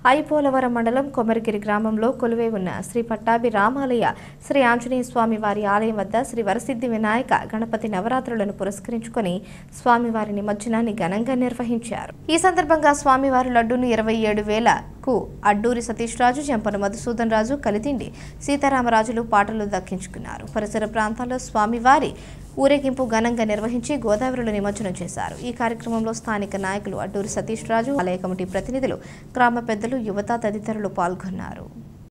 ఐపోలవరం మండలం కొమరగిరి గ్రామంలో కొలువై ఉన్న శ్రీ పట్టాభి రామాలయ శ్రీ ఆంజనేయ స్వామి వారి ఆలయం వద్ద శ్రీ వరసిద్ధి వినాయక గణపతి నవరాత్రులను పురస్కరించుకొని స్వామివారి నిమజ్జనాన్ని ఘనంగా నిర్వహించారు ఈ సందర్భంగా స్వామివారి లడ్డూను ఇరవై ఏడు వేలకు అడ్డూరి సతీష్ రాజు చెంపన మధుసూదన్ రాజు కలితిండి సీతారామరాజులు పాటలు దక్కించుకున్నారు పరిసర ప్రాంతాల్లో స్వామివారి ఊరేగింపు ఘనంగా నిర్వహించి గోదావరిలో నిమజ్జనం చేశారు ఈ కార్యక్రమంలో స్థానిక నాయకులు అడ్డూరి సతీష్ రాజు ఆలయ కమిటీ ప్రతినిధులు గ్రామ పెద్దలు యువత తదితరులు పాల్గొన్నారు